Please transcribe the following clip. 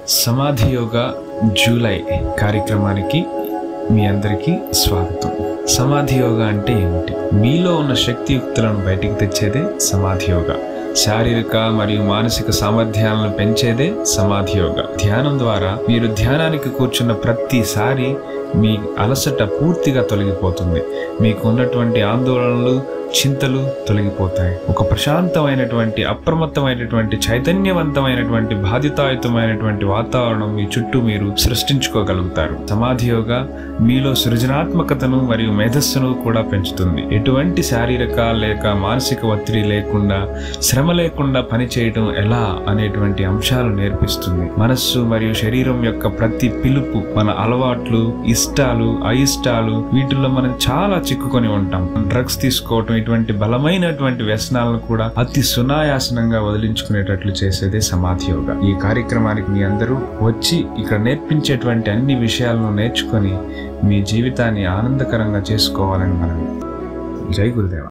సమాధి యోగా జూలై కార్యక్రమానికి మీ అందరికీ స్వాగతం సమాధి యోగా అంటే ఏమిటి మీలో ఉన్న శక్తియుక్తులను బయటికి తెచ్చేదే సమాధి యోగా శారీరక మరియు మానసిక సామర్థ్యాలను పెంచేదే సమాధి యోగా ధ్యానం ద్వారా మీరు ధ్యానానికి కూర్చున్న ప్రతిసారి మీ అలసట పూర్తిగా తొలగిపోతుంది మీకు ఉన్నటువంటి ఆందోళనలు చింతలు తొలగిపోతాయి ఒక ప్రశాంతమైనటువంటి అప్రమత్తమైనటువంటి చైతన్యవంతమైనటువంటి బాధ్యతాయుతమైనటువంటి వాతావరణం మీ చుట్టూ మీరు సృష్టించుకోగలుగుతారు సమాధి యోగా మీలో సృజనాత్మకతను మరియు మేధస్సును కూడా పెంచుతుంది ఎటువంటి శారీరక లేక మానసిక ఒత్తిడి లేకుండా శ్రమ లేకుండా పని చేయడం ఎలా అనేటువంటి అంశాలు నేర్పిస్తుంది మనస్సు మరియు శరీరం యొక్క ప్రతి పిలుపు మన అలవాట్లు ఇష్టాలు అయిష్టాలు వీటిల్లో మనం చాలా చిక్కుకొని ఉంటాం డ్రగ్స్ తీసుకోవటం ఇటువంటి బలమైనటువంటి వ్యసనాలను కూడా అతి సునాయాసనంగా వదిలించుకునేటట్లు చేసేదే సమాధి యోగా ఈ కార్యక్రమానికి మీ అందరూ వచ్చి ఇక్కడ నేర్పించేటువంటి అన్ని విషయాలను నేర్చుకొని మీ జీవితాన్ని ఆనందకరంగా చేసుకోవాలని మనం జై గురుదేవ